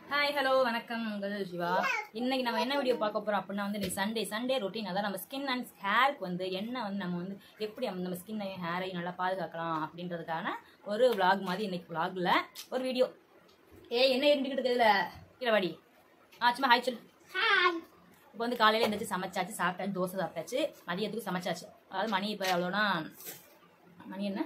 hi hello வணக்கம் உங்கள் சிவா இன்னைக்கு நம்ம என்ன வீடியோ பார்க்க போறோம் அப்படின்னா வந்து இன்னைக்கு சண்டே சண்டே ரொட்டீன் அதான் நம்ம ஸ்கின் அண்ட் ஹேருக்கு வந்து என்ன வந்து நம்ம வந்து எப்படி நம்ம நம்ம ஸ்கின்னையும் ஹேரையும் நல்லா பாதுகாக்கலாம் அப்படின்றதுக்கான ஒரு vlog மாதிரி இன்னைக்கு vlogல ஒரு வீடியோ ஏ என்ன இருந்துக்கிட்டு இருக்குதுல கீழே வாடி ஆ சும்மா ஹாய் சொல்லு இப்போ வந்து காலையில் எழுந்திரிச்சு சமைச்சாச்சு சாப்பிட்டாச்சு தோசை சாப்பிட்டாச்சு மதியத்துக்கு சமைச்சாச்சு அதாவது மணி இப்போ எவ்வளோனா மணி என்ன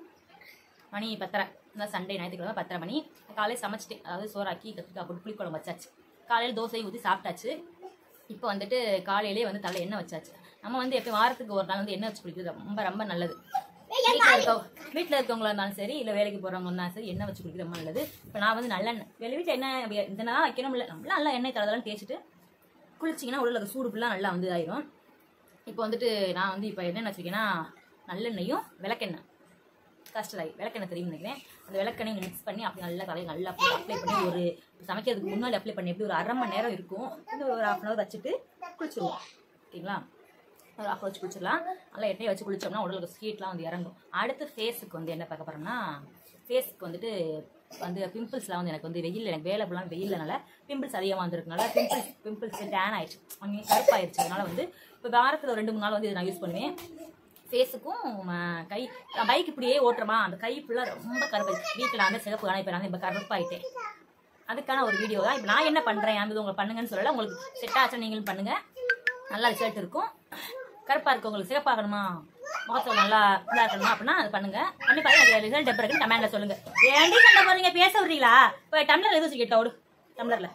மணி பத்தரை இந்த சண்டே ஞாயிற்றுக்கிழமை பத்தரை மணி காலையில் சமைச்சிட்டேன் அதாவது சோறாக்கி கத்திரிக்காய் போட்டு புளிக்குழம்பு வச்சாச்சு காலையில் தோசையும் ஊற்றி சாப்பிட்டாச்சு இப்போ வந்துட்டு காலையிலே வந்து தலை எண்ணெய் வச்சாச்சு நம்ம வந்து எப்போ வாரத்துக்கு ஒரு நாள் வந்து எண்ணெய் வச்சு குடிக்கிறது ரொம்ப ரொம்ப நல்லது வீட்டில் இருக்க வீட்டில் இருக்கவங்களா இருந்தாலும் சரி இல்லை வேலைக்கு போகிறவங்க இருந்தாலும் சரி எண்ணெய் வச்சு குடிக்கிறது ரொம்ப நல்லது இப்போ நான் வந்து நல்லெண்ணெய் வெளி வீட்டில் எண்ணெய் இந்த நாள் வைக்கணும் இல்லை நம்மள நல்லா எண்ணெய் தரதெல்லாம் தேய்ச்சிட்டு குளிச்சிங்கன்னா உள்ள இருக்க சூடு ஃபுல்லாக நல்லா வந்து ஆயிரும் இப்போ வந்துட்டு நான் வந்து இப்போ என்னென்ன வச்சுருக்கேன்னா நல்லெண்ணெயும் விளக்கெண்ணெய் கஸ்டர்ட் ஆயில் விளக்கெண்ணெய் தெரியும் நினைக்கிறேன் அந்த விளக்கெண்ணெய் மிக்ஸ் பண்ணி அப்படி நல்லா தலையை நல்லா அப்படி அப்ளை பண்ணி ஒரு சமைக்கிறதுக்கு முன்னாடி அப்ளை பண்ணி எப்படி ஒரு அரை மணி நேரம் இருக்கும் இது ஒரு ஹாஃப் அன் ஹவர் வச்சுட்டு குளிச்சிருவோம் ஓகேங்களா ஒரு ஹாஃப் வச்சு குளிச்சிடலாம் நல்லா எண்ணெயை வச்சு குளிச்சோம்னா உடலுக்கு ஸ்வீட்லாம் வந்து இறங்கும் அடுத்து ஃபேஸுக்கு வந்து என்ன பார்க்க போகிறோம்னா ஃபேஸ்க்கு வந்துட்டு வந்து பிம்பிள்ஸ்லாம் வந்து எனக்கு வந்து வெயில் எனக்கு வேலை ஃபுல்லாக வெயில்னால பிம்பிள்ஸ் அதிகமாக வந்திருக்கனால பிம்பிள்ஸ் பிம்பிள்ஸ் டேன் ஆயிடுச்சு அங்கே கருப்பாயிருச்சு அதனால வந்து இப்போ வாரத்தில் ஒரு ரெண்டு மூணு நாள் வந்து இதை நான் யூஸ் பண்ணுவேன் ஃபேஸுக்கும் கை பைக் இப்படியே ஓட்டுறமா அந்த கை ஃபுல்லாக ரொம்ப கருப்பாயிடுச்சு வீட்டில் அந்த சிகப்பு ஆனால் இப்போ நான் இப்போ கருப்பாயிட்டேன் அதுக்கான ஒரு வீடியோ தான் இப்போ நான் என்ன பண்ணுறேன் அது உங்களுக்கு பண்ணுங்கன்னு சொல்லல உங்களுக்கு செட் ஆச்சா நீங்களும் பண்ணுங்க நல்லா ரிசல்ட் இருக்கும் கருப்பாக இருக்கு உங்களுக்கு சிறப்பாகணுமா முகத்தில் நல்லா இதாக இருக்கணுமா அப்படின்னா அது பண்ணுங்க பண்ணி பாருங்க ரிசல்ட் எப்படி இருக்குன்னு கமெண்ட்ல சொல்லுங்க ஏன்டி சண்டை போறீங்க பேச விடுறீங்களா இப்போ டம்ளர் எதுவும் கேட்டா விடு டம்ளர்ல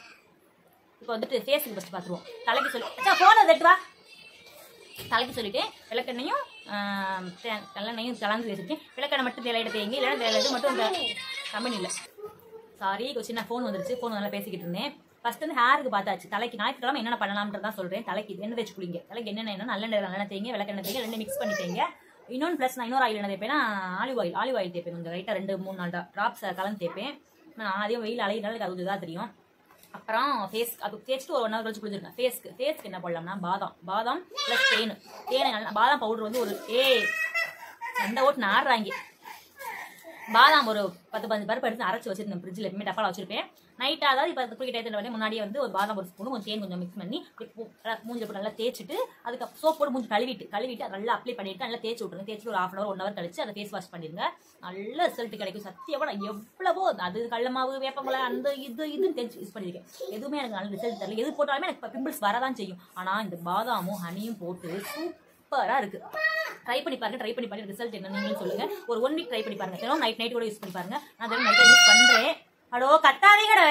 இப்போ வந்துட்டு ஃபேஸுக்கு ஃபஸ்ட் பார்த்துருவோம் தலைக்கு சொல்லி அச்சா ஃபோனை தட்டு வா தலைக்கு சொல்லிட்டு விளக்கெண்ணையும் ஆஹ், தே- நல்லெண்ணையும் கலந்து வச்சுருக்கேன் விளக்கெண்ணெய் மட்டும் தேவையிட தேங்கி இல்லைன்னா தேவையிட மட்டும் இந்த கம்பெனி இல்லை சாரி ஒரு சின்ன ஃபோன் வந்துருச்சு ஃபோன் நல்லா பேசிக்கிட்டு இருந்தேன் ஃபர்ஸ்ட் வந்து ஹேருக்கு பார்த்தாச்சு தலைக்கு ஞாயிற்றுக்கிழமை என்னென்ன பண்ணலாம்ன்றத தான் சொல்கிறேன் தலைக்கு எண்ணெய் தேய்ச்சி குளிங்க தலைக்கு என்னென்ன என்ன நல்லெண்ணெய் நல்லெண்ணெய் தேங்க விளக்கெண்ணெய் தேங்க ரெண்டு மிக்ஸ் பண்ணி தேங்க இன்னொன்று ப்ளஸ் நான் இன்னொரு ஆயில் என்ன தேய்ப்பேன்னா ஆலிவ் ஆயில் ஆலிவ் ஆயில் தேய்ப்பேன் கொஞ்சம் லைட்டாக ரெண்டு மூணு நாள் ட்ராப்ஸ் கலந்து தேய்ப்பேன் நான் அதிகம் வெயில் அலையினால எனக்கு அது தான் தெரியும் அப்புறம் ஃபேஸ் அது தேய்ச்சிட்டு ஒரு ஒன் ஹவர் கழிச்சு குளிச்சிருக்கேன் ஃபேஸ்க்கு ஃபேஸ்க்கு என்ன போடலாம்னா பாதாம் பாதாம் ப்ளஸ் தேன் தேனை நல்லா பாதாம் பவுடர் வந்து ஒரு ஏ எந்த ஓட்டு நாடுறாங்க பாதாம் ஒரு பத்து பதினஞ்சு பருப்பு எடுத்து அரைச்சி வச்சிருந்தேன் ஃப்ரிட்ஜில் எப்பவுமே டப்பால வச்சிருப்பேன் நைட் அதாவது இப்போ குளிக்க டயத்தில் வந்து முன்னாடியே வந்து ஒரு பாதாம் ஒரு ஸ்பூன் கொஞ்சம் தேன் கொஞ்சம் மிக்ஸ் பண்ணி இப்படி பூ- நல்லா மூஞ்சில போட்டு நல்லா தேய்ச்சிட்டு அதுக்கு சோப் போட்டு மூஞ்சி கழுவிட்டு கழுவிட்டு அதை நல்லா அப்ளை பண்ணிட்டு நல்லா தேய்ச்சி விட்டுருங்க தேய்ச்சிட்டு ஒரு ஹாஃப் அன் ஒன் ஹவர் கழிச்சு அதை ஃபேஸ் வாஷ் பண்ணிருங்க நல்ல ரிசல்ட் கிடைக்கும் சத்தியமா நான் எவ்வளவோ அது கடல மாவு வேப்பங்குலை அந்த இது இதுன்னு தேய்ச்சி யூஸ் பண்ணியிருக்கேன் எதுவுமே எனக்கு நல்ல ரிசல்ட் தரல எது போட்டாலுமே எனக்கு பிம்பிள்ஸ் வரதான் செய்யும் ஆனால் இந்த பாதாமும் ஹனியும் போட்டு சூப்பரா இருக்கு ட்ரை பண்ணி பாருங்க ட்ரை பண்ணி பாருங்க ரிசல்ட் என்ன நீங்களும் சொல்லுங்க ஒரு ஒன் வீக் ட்ரை பண்ணி பாருங்க தினம் நைட் நைட் கூட யூஸ் பண்ணி பாருங்க நான் தினம் நைட் யூஸ் பண்றேன் அடோ கத்தாதீங்கட